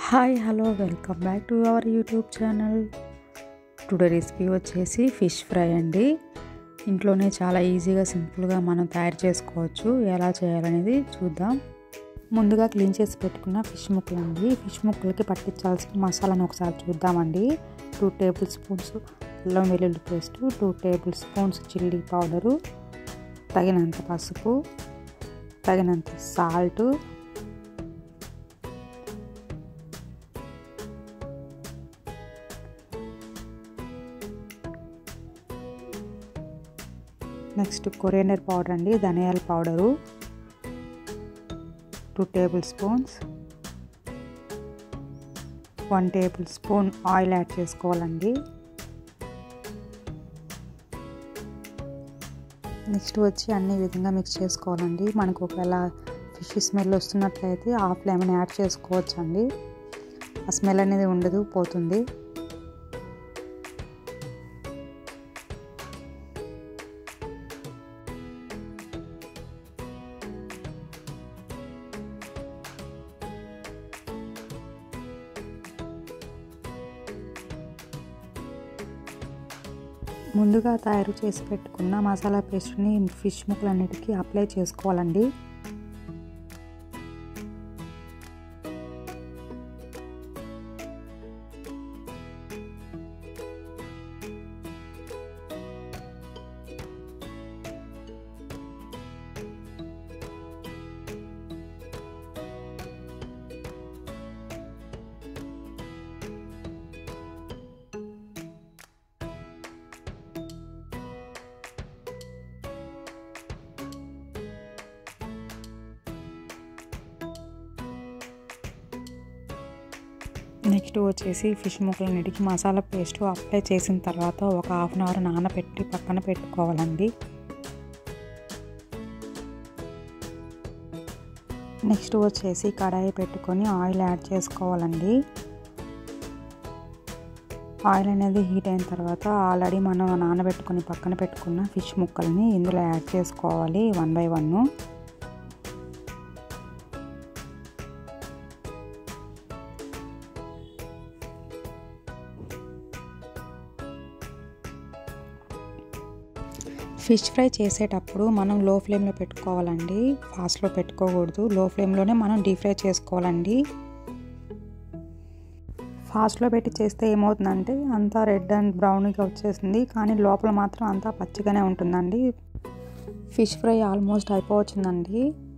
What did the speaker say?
hi hello welcome back to our YouTube channel today recipe వచ్చేసి fish fry అండి ఇంట్లోనే చాలా ఈజీగా సింపుల్గా మనం తయారు చేసుకోవచ్చు ఎలా చేయాలనేది చూద్దాం ముందుగా క్లీన్ చేసి పెట్టుకున్న ఫిష్ ముక్కలు అండి ఫిష్ ముక్కలకి పట్టించాల్సిన మసాలాను ఒకసారి చూద్దామండి టూ టేబుల్ స్పూన్స్ అల్లం వెల్లుల్లి paste two tablespoons chilli powder తగినంత పసుపు తగినంత సాల్టు నెక్స్ట్ కొరియండర్ పౌడర్ అండి ధనియాల powder two tablespoons one tablespoon oil add చేసుకోవాలండి నెక్స్ట్ వచ్చి అన్ని విధంగా మిక్స్ చేసుకోవాలండి మనకు ఒకవేళ ఫిష్ స్మెల్ వస్తున్నట్లయితే హాఫ్ లెమన్ యాడ్ చేసుకోవచ్చు అండి ఆ స్మెల్ అనేది ఉండదు పోతుంది ముందుగా తయారు చేసి పెట్టుకున్న మసాలా పేస్ట్ని ఫిష్ ముక్కలన్నిటికీ అప్లై చేసుకోవాలండి నెక్స్ట్ వచ్చేసి ఫిష్ ముక్కలన్నిటికి మసాలా పేస్ట్ అప్లై చేసిన తర్వాత ఒక హాఫ్ అన్ అవర్ నానబెట్టి పక్కన పెట్టుకోవాలండి నెక్స్ట్ వచ్చేసి కడాయి పెట్టుకొని ఆయిల్ యాడ్ చేసుకోవాలండి ఆయిల్ అనేది హీట్ అయిన తర్వాత ఆల్రెడీ మనం నానబెట్టుకొని పక్కన పెట్టుకున్న ఫిష్ ముక్కల్ని ఇందులో యాడ్ చేసుకోవాలి one by one fish fry చేసేటప్పుడు మనం లో ఫ్లేమ్లో పెట్టుకోవాలండి ఫాస్ట్లో పెట్టుకోకూడదు లో ఫ్లేమ్లోనే మనం డీప్ ఫ్రై చేసుకోవాలండి ఫాస్ట్లో పెట్టి చేస్తే ఏమవుతుందంటే అంతా రెడ్ అండ్ బ్రౌన్గా వచ్చేసింది కానీ లోపల మాత్రం అంతా పచ్చిగానే ఉంటుందండి ఫిష్ ఫ్రై ఆల్మోస్ట్ అయిపోవచ్చిందండి